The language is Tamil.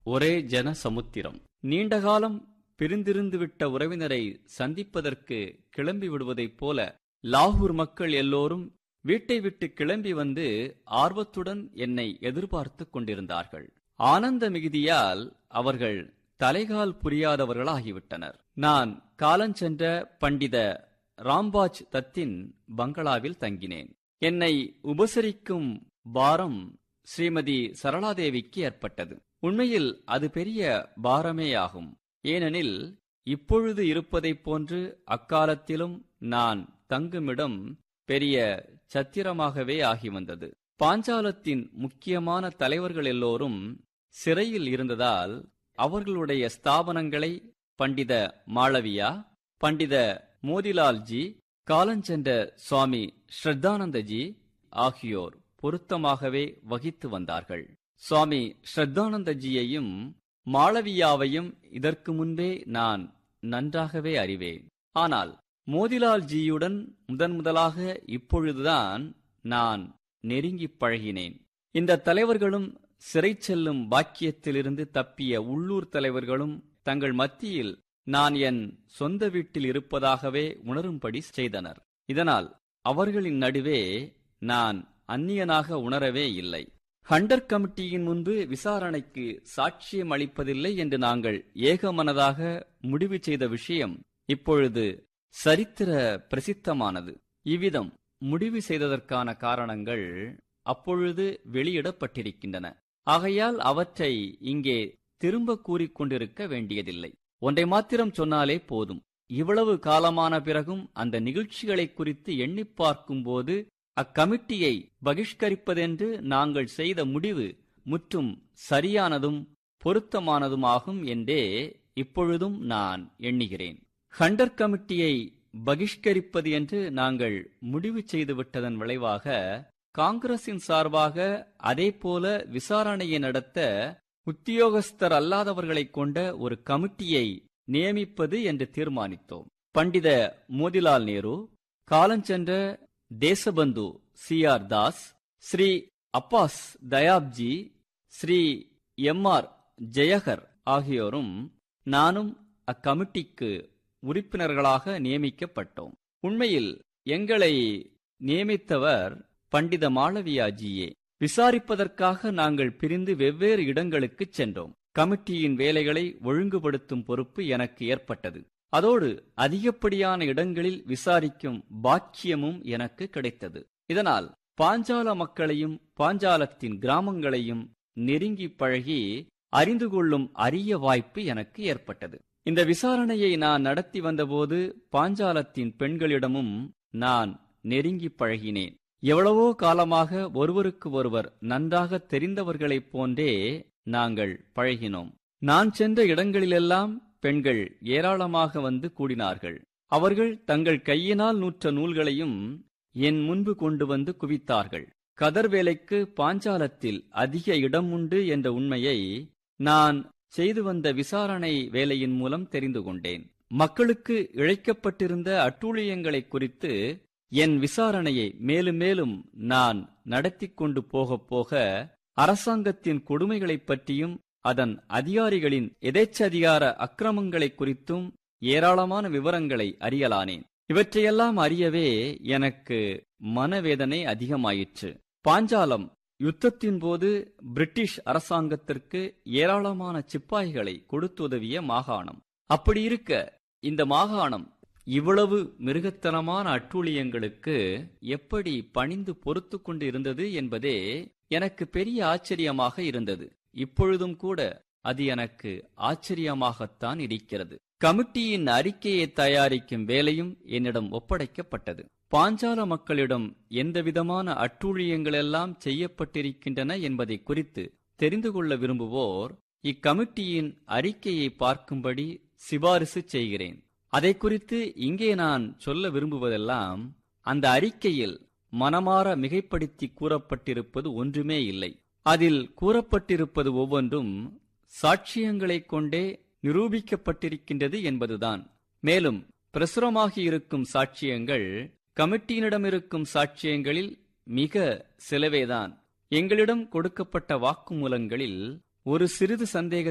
ஒரே ஜன சமுத்திரம் நீண்டகாலம் பிரிந்திருந்துவிட்ட உறவினரை சந்திப்பதற்கு கிளம்பி விடுவதைப் போல லாகூர் மக்கள் எல்லோரும் வீட்டை விட்டு கிளம்பி வந்து ஆர்வத்துடன் என்னை எதிர்பார்த்துக் கொண்டிருந்தார்கள் ஆனந்த மிகுதியால் அவர்கள் தலைகால் புரியாதவர்களாகிவிட்டனர் நான் காலஞ்சென்ற பண்டித ராம்பாஜ் தத்தின் பங்களாவில் தங்கினேன் என்னை உபசரிக்கும் பாரம் ஸ்ரீமதி சரளாதேவிக்கு ஏற்பட்டது உண்மையில் அது பெரிய பாரமே ஆகும் ஏனெனில் இப்பொழுது இருப்பதைப் போன்று அக்காலத்திலும் நான் தங்குமிடம் பெரிய சத்திரமாகவே ஆகி வந்தது பாஞ்சாலத்தின் முக்கியமான தலைவர்கள் எல்லோரும் சிறையில் இருந்ததால் அவர்களுடைய ஸ்தாபனங்களை பண்டித மாளவியா பண்டித மோதிலால்ஜி காலஞ்சென்ற சுவாமி ஸ்ரத்தானந்தஜி ஆகியோர் பொருத்தமாகவே வகித்து வந்தார்கள் சுவாமி ஸ்ரத்தானந்தஜியையும் மாளவியாவையும் இதற்கு முன்பே நான் நன்றாகவே அறிவேன் ஆனால் மோதிலால்ஜியுடன் முதன் முதலாக இப்பொழுதுதான் நான் நெருங்கிப் பழகினேன் இந்த தலைவர்களும் சிறை செல்லும் பாக்கியத்திலிருந்து தப்பிய உள்ளூர் தலைவர்களும் தங்கள் மத்தியில் நான் என் சொந்த வீட்டில் இருப்பதாகவே உணரும்படி செய்தனர் இதனால் அவர்களின் நடுவே நான் அந்நியனாக உணரவே இல்லை ஹண்டர் கமிட்டியின் முன்பு விசாரணைக்கு சாட்சியம் அளிப்பதில்லை என்று நாங்கள் ஏகமனதாக முடிவு செய்த விஷயம் இப்பொழுது சரித்திர பிரசித்தமானது இவ்விதம் முடிவு செய்ததற்கான காரணங்கள் அப்பொழுது வெளியிடப்பட்டிருக்கின்றன ஆகையால் அவற்றை இங்கே திரும்ப கூறிக்கொண்டிருக்க வேண்டியதில்லை ஒன்றை மாத்திரம் சொன்னாலே போதும் இவ்வளவு காலமான பிறகும் அந்த நிகழ்ச்சிகளை குறித்து எண்ணிப் பார்க்கும்போது அக்கமிட்டியை பகிஷ்கரிப்பதென்று நாங்கள் செய்த முடிவு முற்றும் சரியானதும் பொருத்தமானதுமாகும் என்றே இப்பொழுதும் நான் எண்ணுகிறேன் ஹண்டர் கமிட்டியை பகிஷ்கரிப்பது என்று நாங்கள் முடிவு செய்துவிட்டதன் விளைவாக காங்கிரசின் சார்பாக அதேபோல விசாரணையை நடத்த உத்தியோகஸ்தர் அல்லாதவர்களைக் கொண்ட ஒரு கமிட்டியை நியமிப்பது என்று தீர்மானித்தோம் பண்டித மோதிலால் நேரு காலஞ்சென்ற Deshbandhu C R Das Sri Abbas Tyabji Sri M R Jayakar ஆகியோரும் நானும் அக்கமிட்டிக்கு உறுப்பினர்களாக நியமிக்கப்பட்டோம் உண்மையில் எங்களை நியமித்தவர் பண்டித மாளவியாஜியே விசாரிப்பதற்காக நாங்கள் பிரிந்து வெவ்வேறு இடங்களுக்கு சென்றோம் கமிட்டியின் வேலைகளை ஒழுங்குபடுத்தும் பொறுப்பு எனக்கு ஏற்பட்டது அதோடு அதிகப்படியான இடங்களில் விசாரிக்கும் பாக்கியமும் எனக்கு கிடைத்தது இதனால் பாஞ்சால மக்களையும் பாஞ்சாலத்தின் கிராமங்களையும் நெருங்கி பழகி அறிந்து கொள்ளும் அரிய வாய்ப்பு எனக்கு ஏற்பட்டது இந்த விசாரணையை நான் நடத்தி வந்தபோது பாஞ்சாலத்தின் பெண்களிடமும் நான் நெருங்கி பழகினேன் எவ்வளவோ காலமாக ஒருவருக்கு ஒருவர் நன்றாக தெரிந்தவர்களைப் போன்றே நாங்கள் பழகினோம் நான் சென்ற இடங்களிலெல்லாம் பெண்கள் ஏராளமாக வந்து கூடினார்கள் அவர்கள் தங்கள் கையினால் நூற்ற நூல்களையும் என் முன்பு கொண்டு வந்து குவித்தார்கள் கதர் வேலைக்கு பாஞ்சாலத்தில் அதிக இடம் உண்டு என்ற உண்மையை நான் செய்து வந்த விசாரணை வேலையின் மூலம் தெரிந்து கொண்டேன் மக்களுக்கு இழைக்கப்பட்டிருந்த அட்டூழியங்களை குறித்து என் விசாரணையை மேலும் மேலும் நான் நடத்தி கொண்டு போக போக அரசாங்கத்தின் கொடுமைகளைப் பற்றியும் அதன் அதிகாரிகளின் எதேச்சதிகார அக்கிரமங்களை குறித்தும் ஏராளமான விவரங்களை அறியலானேன் இவற்றையெல்லாம் அறியவே எனக்கு மனவேதனை அதிகமாயிற்று பாஞ்சாலம் யுத்தத்தின் போது பிரிட்டிஷ் அரசாங்கத்திற்கு ஏராளமான சிப்பாய்களை கொடுத்துதவிய மாகாணம் அப்படி இருக்க இந்த மாகாணம் இவ்வளவு மிருகத்தனமான அட்டூழியங்களுக்கு எப்படி பணிந்து பொறுத்து கொண்டு இருந்தது என்பதே எனக்கு பெரிய ஆச்சரியமாக இருந்தது இப்பொழுதும் கூட அது எனக்கு ஆச்சரியமாகத்தான் இருக்கிறது கமிட்டியின் அறிக்கையை தயாரிக்கும் வேலையும் என்னிடம் ஒப்படைக்கப்பட்டது பாஞ்சால மக்களிடம் எந்தவிதமான அட்டூழியங்களெல்லாம் செய்யப்பட்டிருக்கின்றன என்பதை குறித்து தெரிந்து கொள்ள விரும்புவோர் இக்கமிட்டியின் அறிக்கையை பார்க்கும்படி சிபாரிசு செய்கிறேன் அதை குறித்து இங்கே நான் சொல்ல விரும்புவதெல்லாம் அந்த அறிக்கையில் மனமாற மிகைப்படுத்தி கூறப்பட்டிருப்பது ஒன்றுமே இல்லை அதில் கூறப்பட்டிருப்பது ஒவ்வொன்றும் சாட்சியங்களைக் கொண்டே நிரூபிக்கப்பட்டிருக்கின்றது என்பதுதான் மேலும் பிரசுரமாகி இருக்கும் சாட்சியங்கள் கமிட்டியினிடமிருக்கும் சாட்சியங்களில் மிக சிலவேதான் எங்களிடம் கொடுக்கப்பட்ட வாக்குமூலங்களில் ஒரு சிறிது சந்தேக